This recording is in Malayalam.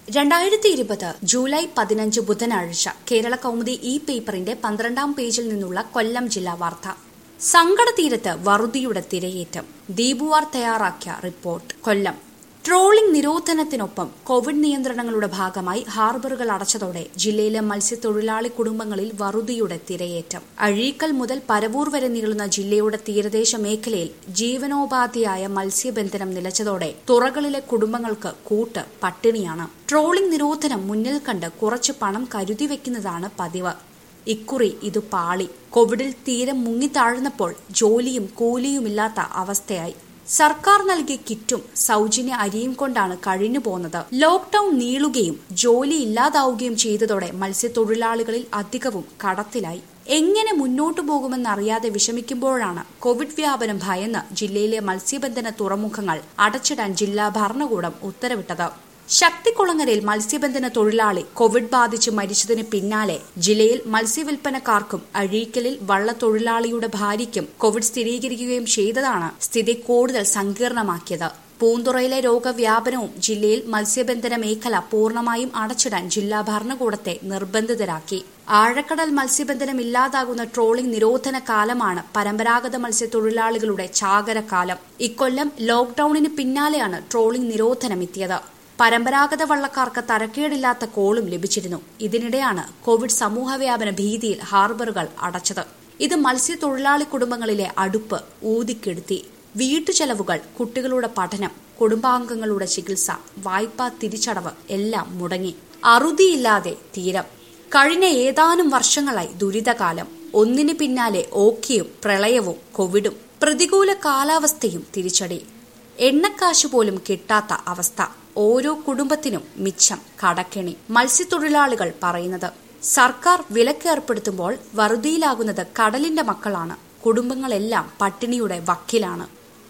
രണ്ടായിരത്തി ഇരുപത് ജൂലൈ പതിനഞ്ച് ബുധനാഴ്ച കേരള കൗമുദി ഇ പേപ്പറിന്റെ പന്ത്രണ്ടാം പേജിൽ നിന്നുള്ള കൊല്ലം ജില്ലാ വാർത്ത സങ്കടതീരത്ത് വറുതിയുടെ തിരയേറ്റം ദീപുവാർ തയ്യാറാക്കിയ റിപ്പോർട്ട് കൊല്ലം ട്രോളിംഗ് നിരോധനത്തിനൊപ്പം കോവിഡ് നിയന്ത്രണങ്ങളുടെ ഭാഗമായി ഹാർബറുകൾ അടച്ചതോടെ ജില്ലയിലെ മത്സ്യത്തൊഴിലാളി കുടുംബങ്ങളിൽ വറുതിയുടെ തിരയേറ്റം അഴീക്കൽ മുതൽ പരവൂർ വരെ നീളുന്ന ജില്ലയുടെ തീരദേശ മേഖലയിൽ ജീവനോപാധിയായ മത്സ്യബന്ധനം നിലച്ചതോടെ തുറകളിലെ കുടുംബങ്ങൾക്ക് കൂട്ട് പട്ടിണിയാണ് ട്രോളിംഗ് നിരോധനം മുന്നിൽ കണ്ട് കുറച്ച് പണം കരുതി വെക്കുന്നതാണ് പതിവ് ഇക്കുറി ഇത് പാളി കോവിഡിൽ തീരം മുങ്ങിത്താഴ്ന്നപ്പോൾ ജോലിയും കൂലിയുമില്ലാത്ത അവസ്ഥയായി സർക്കാർ നൽകിയ കിറ്റും സൗജന്യ അരിയും കൊണ്ടാണ് കഴിഞ്ഞു പോകുന്നത് ലോക്ഡൌൺ നീളുകയും ജോലി ഇല്ലാതാവുകയും ചെയ്തതോടെ മത്സ്യത്തൊഴിലാളികളിൽ അധികവും കടത്തിലായി എങ്ങനെ മുന്നോട്ടു പോകുമെന്നറിയാതെ വിഷമിക്കുമ്പോഴാണ് കോവിഡ് വ്യാപനം ഭയന്ന് ജില്ലയിലെ മത്സ്യബന്ധന തുറമുഖങ്ങൾ അടച്ചിടാൻ ജില്ലാ ഭരണകൂടം ഉത്തരവിട്ടത് ശക്തികുളങ്ങരയിൽ മത്സ്യബന്ധന തൊഴിലാളി കോവിഡ് ബാധിച്ച് മരിച്ചതിന് പിന്നാലെ ജില്ലയിൽ മത്സ്യവിൽപ്പനക്കാർക്കും അഴീക്കലിൽ വള്ളത്തൊഴിലാളിയുടെ ഭാര്യയ്ക്കും കോവിഡ് സ്ഥിരീകരിക്കുകയും ചെയ്തതാണ് സ്ഥിതി കൂടുതൽ സങ്കീർണമാക്കിയത് പൂന്തുറയിലെ രോഗവ്യാപനവും ജില്ലയിൽ മത്സ്യബന്ധന മേഖല പൂർണ്ണമായും അടച്ചിടാൻ ജില്ലാ ഭരണകൂടത്തെ നിർബന്ധിതരാക്കി ആഴക്കടൽ മത്സ്യബന്ധനം ഇല്ലാതാകുന്ന ട്രോളിംഗ് നിരോധന കാലമാണ് പരമ്പരാഗത മത്സ്യത്തൊഴിലാളികളുടെ ചാകരക്കാലം ഇക്കൊല്ലം ലോക്ഡൌണിന് പിന്നാലെയാണ് ട്രോളിംഗ് നിരോധനം എത്തിയത് പരമ്പരാഗത വള്ളക്കാർക്ക് തരക്കേടില്ലാത്ത കോളും ലഭിച്ചിരുന്നു ഇതിനിടെയാണ് കോവിഡ് സമൂഹവ്യാപന ഭീതിയിൽ ഹാർബറുകൾ അടച്ചത് ഇത് മത്സ്യത്തൊഴിലാളി കുടുംബങ്ങളിലെ അടുപ്പ് ഊതിക്കെടുത്തി വീട്ടുചെലവുകൾ കുട്ടികളുടെ പഠനം കുടുംബാംഗങ്ങളുടെ ചികിത്സ വായ്പാ തിരിച്ചടവ് എല്ലാം മുടങ്ങി അറുതിയില്ലാതെ തീരം കഴിഞ്ഞ ഏതാനും വർഷങ്ങളായി ദുരിതകാലം ഒന്നിനു പിന്നാലെ ഓക്കിയും പ്രളയവും കോവിഡും പ്രതികൂല കാലാവസ്ഥയും തിരിച്ചടി എണ്ണക്കാശ് പോലും കിട്ടാത്ത അവസ്ഥ ഓരോ കുടുംബത്തിനും മിച്ചം കടക്കെണി മത്സ്യത്തൊഴിലാളികൾ പറയുന്നത് സർക്കാർ വിലക്കേർപ്പെടുത്തുമ്പോൾ വറുതിയിലാകുന്നത് കടലിന്റെ മക്കളാണ് കുടുംബങ്ങളെല്ലാം പട്ടിണിയുടെ വക്കിലാണ്